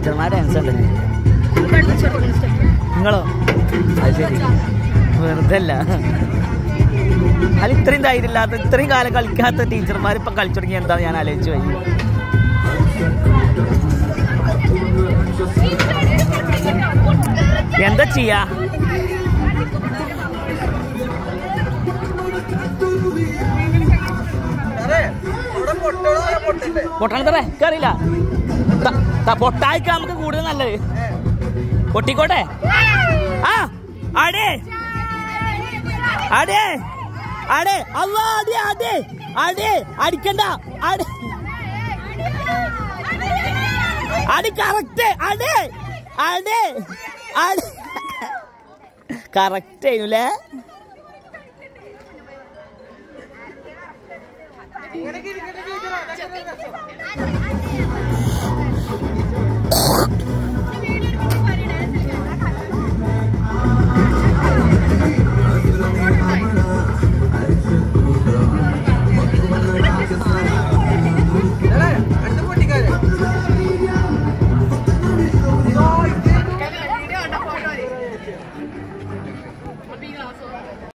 ടീച്ചർമാരെ ഡാൻസ് ഉണ്ട് നിങ്ങളോ അത് ശരി വെറുതെ അല്ല അല്ല ഇത്രയും ധൈര്യമില്ലാത്ത ഇത്രയും കാലം കളിക്കാത്ത ടീച്ചർമാർ ഇപ്പം കളിച്ചു തുടങ്ങി എന്താന്ന് ഞാൻ ആലോചിച്ചു പോയി എന്താ ചെയ്യാ പൊട്ടണത്തറേ കയറിയില്ല പൊട്ടായിക്ക നമുക്ക് കൂടുതൽ നല്ലത് പൊട്ടിക്കോട്ടെ ആ അടേ അടേ അടേ അല്ല അടേ അടേ അടേ അടിക്കണ്ട അടേ അടി കറക്റ്റ് അടേ അടേ അടേ കറക്റ്റ് ആയിരുന്നല്ലേ